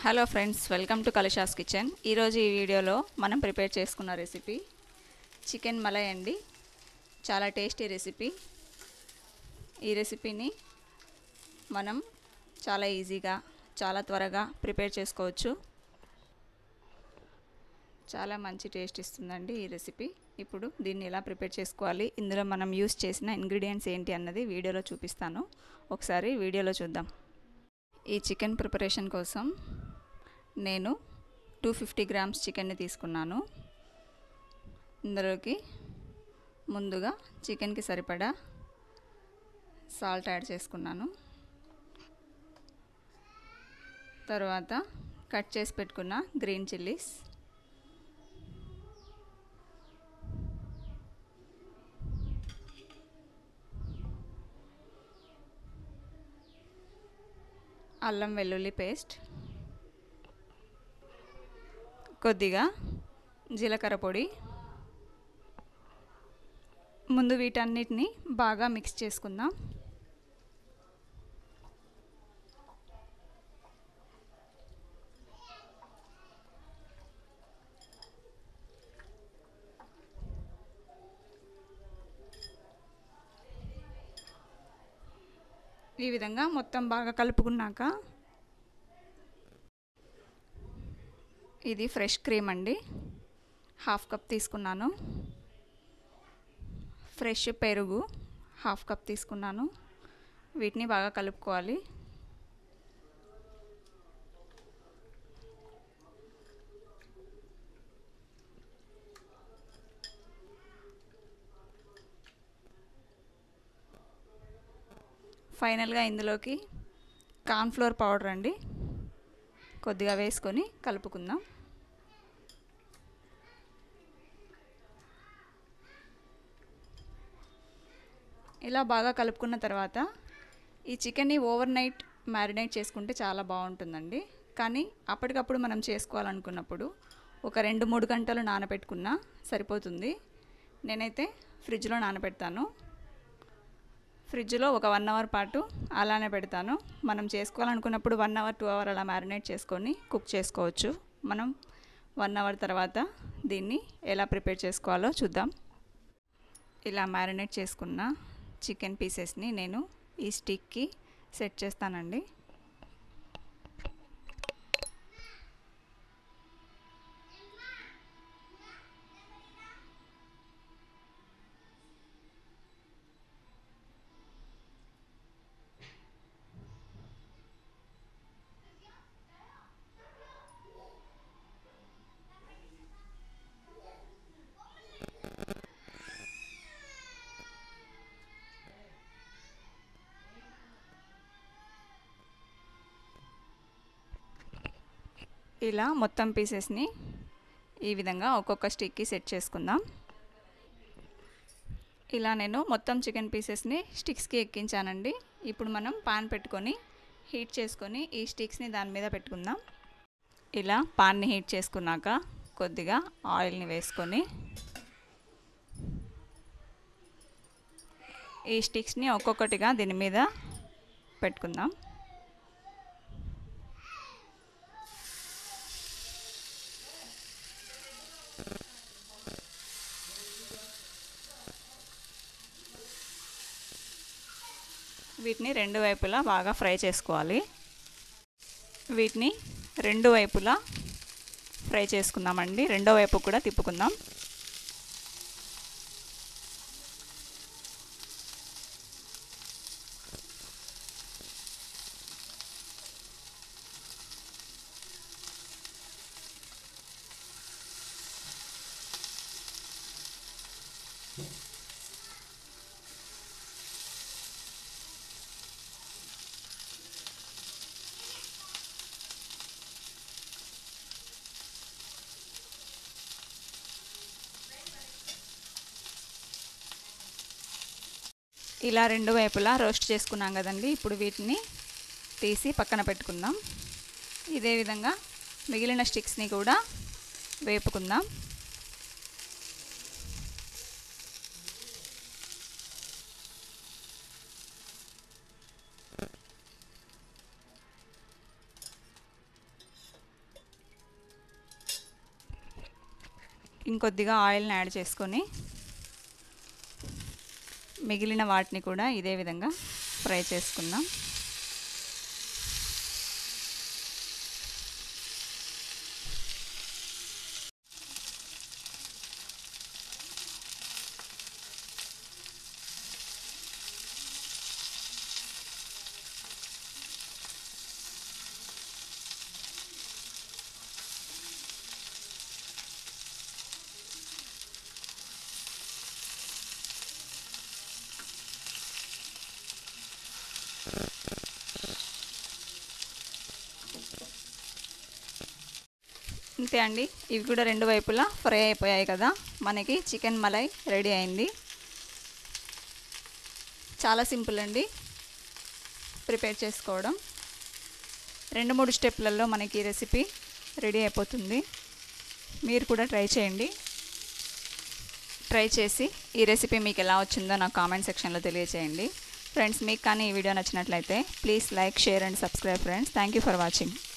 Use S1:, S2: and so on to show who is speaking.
S1: hello friends welcome to Kalisha's kitchen ఈరోజు ఈ వీడియోలో మనం ప్రిపేర్ చేసుకున్న రెసిపీ చికెన్ మలై అండి చాలా టేస్టీ రెసిపీ ఈ రెసిపీని మనం చాలా ఈజీగా చాలా త్వరగా ప్రిపేర్ చేసుకోవచ్చు చాలా మంచి టేస్ట్ ఇస్తుందండి ఈ రెసిపీ ఇప్పుడు దీన్ని ఎలా ప్రిపేర్ చేసుకోవాలి ఇందులో మనం యూస్ చేసిన ఇంగ్రీడియంట్స్ ఏంటి అన్నది వీడియోలో చూపిస్తాను ఒకసారి వీడియోలో చూద్దాం ఈ చికెన్ ప్రిపరేషన్ కోసం నేను టూ ఫిఫ్టీ గ్రామ్స్ చికెన్ని తీసుకున్నాను ఇందులోకి ముందుగా చికెన్కి సరిపడా సాల్ట్ యాడ్ చేసుకున్నాను తర్వాత కట్ చేసి పెట్టుకున్న గ్రీన్ చిల్లీస్ అల్లం వెల్లుల్లి పేస్ట్ కొద్దిగా జీలకర్ర పొడి ముందు వీటన్నిటిని బాగా మిక్స్ చేసుకుందాం ఈ విధంగా మొత్తం బాగా కలుపుకున్నాక ఇది ఫ్రెష్ క్రీమ్ అండి హాఫ్ కప్ తీసుకున్నాను ఫ్రెష్ పెరుగు హాఫ్ కప్ తీసుకున్నాను వీటిని బాగా కలుపుకోవాలి ఫైనల్గా ఇందులోకి కార్న్ఫ్లోర్ పౌడర్ అండి కొద్దిగా వేసుకొని కలుపుకుందాం ఇలా బాగా కలుపుకున్న తర్వాత ఈ చికెన్ని ఓవర్ నైట్ మ్యారినేట్ చేసుకుంటే చాలా బాగుంటుందండి కానీ అప్పటికప్పుడు మనం చేసుకోవాలనుకున్నప్పుడు ఒక రెండు మూడు గంటలు నానబెట్టుకున్నా సరిపోతుంది నేనైతే ఫ్రిడ్జ్లో నానబెడతాను ఫ్రిడ్జ్లో ఒక వన్ అవర్ పాటు అలానే పెడతాను మనం చేసుకోవాలనుకున్నప్పుడు వన్ అవర్ టూ అవర్ అలా మ్యారినేట్ చేసుకొని కుక్ చేసుకోవచ్చు మనం వన్ అవర్ తర్వాత దీన్ని ఎలా ప్రిపేర్ చేసుకోవాలో చూద్దాం ఇలా మ్యారినేట్ చేసుకున్న చికెన్ పీసెస్ని నేను ఈ స్టిక్కి సెట్ చేస్తానండి ఇలా మొత్తం పీసెస్ని ఈ విధంగా ఒక్కొక్క స్టిక్కి సెట్ చేసుకుందాం ఇలా నేను మొత్తం చికెన్ పీసెస్ని స్టిక్స్కి ఎక్కించానండి ఇప్పుడు మనం పాన్ పెట్టుకొని హీట్ చేసుకొని ఈ స్టిక్స్ని దాని మీద పెట్టుకుందాం ఇలా పాన్ని హీట్ చేసుకున్నాక కొద్దిగా ఆయిల్ని వేసుకొని ఈ స్టిక్స్ని ఒక్కొక్కటిగా దీని మీద పెట్టుకుందాం వీటిని రెండు వైపులా బాగా ఫ్రై చేసుకోవాలి వీటిని రెండు వైపులా ఫ్రై చేసుకుందామండి రెండో వైపు కూడా తిప్పుకుందాం ఇలా రెండు వైపులా రోస్ట్ చేసుకున్నాం కదండి ఇప్పుడు వీటిని తీసి పక్కన పెట్టుకుందాం ఇదే విధంగా మిగిలిన స్టిక్స్ని కూడా వేపుకుందాం ఇంకొద్దిగా ఆయిల్ని యాడ్ చేసుకొని మిగిలిన వాటిని కూడా ఇదే విధంగా ఫ్రై చేసుకుందాం అంతే అండి ఇవి కూడా రెండు వైపులా ఫ్రై అయిపోయాయి కదా మనకి చికెన్ మలై రెడీ అయింది చాలా సింపుల్ అండి ప్రిపేర్ చేసుకోవడం రెండు మూడు స్టెప్లలో మనకి రెసిపీ రెడీ అయిపోతుంది మీరు కూడా ట్రై చేయండి ట్రై చేసి ఈ రెసిపీ మీకు ఎలా వచ్చిందో నాకు కామెంట్ సెక్షన్లో తెలియజేయండి ఫ్రెండ్స్ మీకు కానీ ఈ వీడియో నచ్చినట్లయితే please like share and subscribe friends thank you for watching